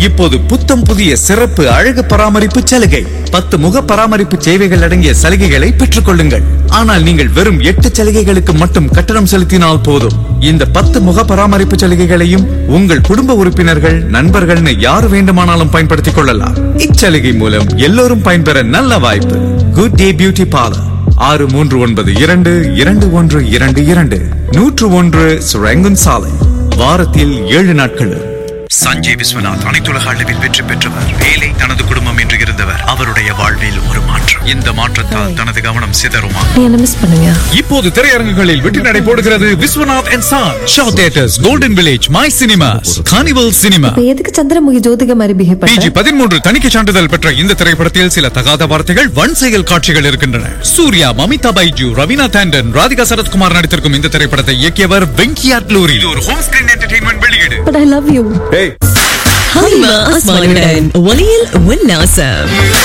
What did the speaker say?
இப்போது புத்தம் புதிய சிறப்பு அழகு பராமரிப்பு சலுகை பத்து முக பராமரிப்பு சேவைகள் அடங்கிய சலுகைகளை பெற்றுக் கொள்ளுங்கள் ஆனால் நீங்கள் வெறும் எட்டு சலுகைகளுக்கு மட்டும் கட்டணம் செலுத்தினால் போதும் இந்த பத்து முக பராமரிப்பு சலுகைகளையும் உங்கள் குடும்ப உறுப்பினர்கள் நண்பர்கள்னு யார் வேண்டுமானாலும் பயன்படுத்திக் கொள்ளலாம் இச்சலுகை மூலம் எல்லோரும் பயன்பெற நல்ல வாய்ப்பு குட் டே பியூட்டி பார்லர் ஆறு மூன்று ஒன்பது இரண்டு இரண்டு ஒன்று இரண்டு இரண்டு நூற்று ஒன்று சுரங்கன் சாலை வாரத்தில் ஏழு நாட்களும் சஞ்சய் விஸ்வநாத் அனைத்துலக அளவில் வெற்றி பெற்றவர் வேலை தனது குடும்பம் என்று இருந்தவர் அவருடைய வாழ்வில் ஒரு மாற்றம் இந்த மாற்றத்தால் தனது கவனம் சிதறுமா நீ என்ன மிஸ் பண்ணுங்க இப்போது திரையரங்குகளில் வெற்றி நடை போடுகிறது Viswanath and sir show theatres golden village my cinemas carnival cinema இப்ப எதுக்கு சந்திரமுகி ஜோதிக மாதிரி பிஹேவ் பிஜி பண்ற பதிமூன்று தணிக்கை சான்றிதழ் பெற்ற இந்த திரைப்படத்தில் சில தகாத வார்த்தைகள் வன் செயல் காட்சிகள் இருக்கின்றன சூர்யா மமிதா பைஜு ரவீனா தாண்டன் ராதிகா சரத்குமார் நடித்திருக்கும் இந்த திரைப்படத்தை இயக்கியவர் வெங்கி அட்லூரி இது ஒரு ஹோம் ஸ்கிரீன் என்டர்டெயின்மெண்ட் வெளியீடு but I love you Halima அஸ்மானுடன் ஒலியில் உல்லாசம்